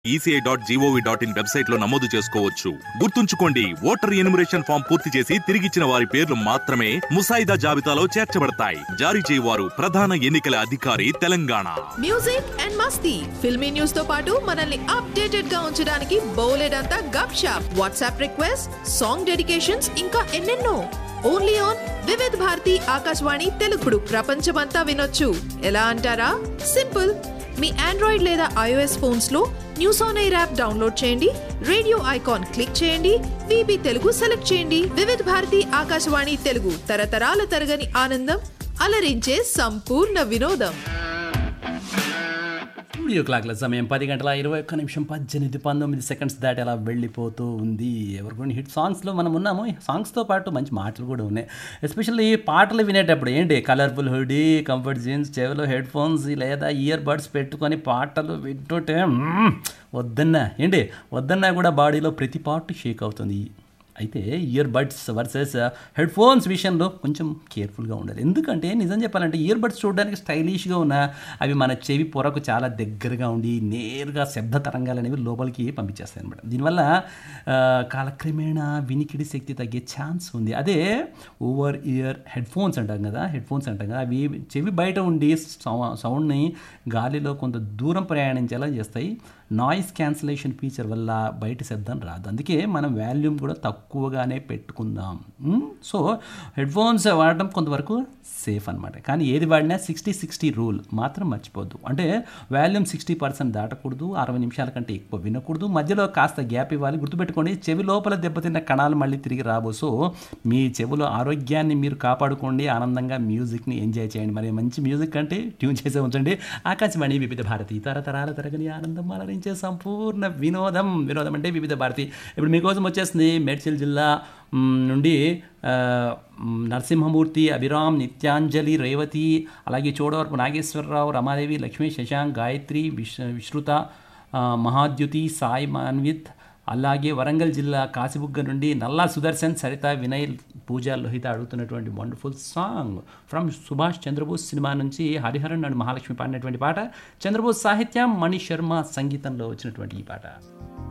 ECI dot gov dot in website లో నమోదు చేసుకోవచ్చు గుర్తుంచుకోండి ఓటర్ ఎన్యుమరేషన్ ఫామ్ పూర్తి చేసి తిరిగిచ్చిన వారి పేర్లు మాత్రమే ముసాయిదా జాబితాలో చేర్చబడతాయి జారీ చేయవారు ప్రధాన ఎన్నికల అధికారి తెలంగాణ మ్యూజిక్ అండ్ మస్తీ ఫిల్మీ న్యూస్ తో పాటు మనల్ని అప్డేటెడ్ గా ఉంచడానికి బోలెడంతా gupshup WhatsApp request song dedications ఇంకా ఎన్నెన్నో ఓన్లీ ఆన్ వివిధ్ భారతి ఆకాశవాణి తెలుగుడు ప్రపంచమంతా వినొచ్చు ఎలా అంటారా సింపుల్ మీ ఆండ్రాయిడ్ లేదా ఐఓఎస్ ఫోన్స్ లో news on air app download చేయండి రేడియో ఐకాన్ క్లిక్ చేయండి విబి తెలుగు సెలెక్ట్ చేయండి వివిధ భారతి ఆకాశవాణి తెలుగు తరతరాల తరగని ఆనందం అలరించే సంపూర్ణ వినోదం స్టూడియో క్లాక్ల సమయం పది గంటల ఇరవై ఒక్క నిమిషం పద్దెనిమిది పంతొమ్మిది సెకండ్స్ దాటి అలా వెళ్ళిపోతూ ఉంది ఎవరు కొన్ని హిట్ సాంగ్స్లో మనం ఉన్నాము ఈ సాంగ్స్తో పాటు మంచి మాటలు కూడా ఉన్నాయి ఎస్పెషల్లీ పాటలు వినేటప్పుడు ఏంటి కలర్ఫుల్ హుడీ కంఫర్ట్ జీన్స్ చెవిలో హెడ్ ఫోన్స్ లేదా ఇయర్ బడ్స్ పెట్టుకొని పాటలు వింటుంటే మ్మ్, వద్దన్నా ఏంటి వద్దన్నా కూడా బాడీలో ప్రతి పార్ట్ షేక్ అవుతుంది అయితే earbuds versus headphones విషయంలో కొంచెం కేర్ఫుల్గా ఉండాలి ఎందుకంటే నిజం చెప్పాలంటే ఇయర్ బడ్స్ చూడడానికి స్టైలిష్గా ఉన్న అవి మన చెవి పొరకు చాలా దగ్గరగా ఉండి నేరుగా శబ్ద తరంగాలు అనేవి లోపలికి పంపించేస్తాయి అనమాట దీనివల్ల ఆ, కాలక్రమేణా వినికిడి శక్తి తగ్గే ఛాన్స్ ఉంది అదే ఓవర్ ఇయర్ హెడ్ ఫోన్స్ అంటాం కదా హెడ్ ఫోన్స్ అంటాం కదా అవి చెవి బయట ఉండి సౌ- సౌండ్ని గాలిలో కొంత దూరం ప్రయాణించేలా చేస్తాయి నాయిస్ క్యాన్సిలేషన్ ఫీచర్ వల్ల బయట శబ్దం రాదు అందుకే మనం వాల్యూమ్ కూడా తక్కువగానే పెట్టుకుందాం మ్? సో హెడ్ ఫోన్స్ వాడడం కొంతవరకు సేఫ్ అనమాట కానీ ఏది వాడినా సిక్స్టీ సిక్స్టీ రూల్ మాత్రం మర్చిపోద్దు అంటే వాల్యూమ్ సిక్స్టీ పర్సెంట్ దాటకూడదు అరవై నిమిషాల కంటే ఎక్కువ వినకూడదు మధ్యలో కాస్త గ్యాప్ ఇవ్వాలి గుర్తుపెట్టుకోండి చెవి లోపల దెబ్బతిన్న కణాలు మళ్ళీ తిరిగి రాబో సో మీ చెవులో ఆరోగ్యాన్ని మీరు కాపాడుకోండి ఆనందంగా మ్యూజిక్ని ఎంజాయ్ చేయండి మరి మంచి మ్యూజిక్ అంటే ట్యూన్ చేసే ఉంచండి ఆకాశవాణి వివిధ భారతి తరతరాల తరగని ఆనందం అలరించే సంపూర్ణ వినోదం వినోదం అంటే వివిధ భారతి ఇప్పుడు మీకోసం వచ్చేస్తుంది మేడ్చల్ జిల్లా మ్, నుండి ఆ, మ్, నరసింహమూర్తి అభిరామ్ నిత్యాంజలి రేవతి అలాగే చోడవరపు నాగేశ్వరరావు రమాదేవి లక్ష్మీ శశాంక్ గాయత్రి విశ్ విశ్రుత ఆ, మహాద్యుతి సాయి మాన్విత్ అలాగే వరంగల్ జిల్లా కాశీబుగ్గ నుండి నల్లా సుదర్శన్ సరిత వినయ్ పూజ లోహిత అడుగుతున్నటువంటి wonderful song from Subhash Chandrabose cinema నుంచి హరిహరన్ అండ్ మహాలక్ష్మి పాడినటువంటి పాట చంద్రబోస్ సాహిత్యం మణి శర్మ సంగీతంలో వచ్చినటువంటి ఈ పాట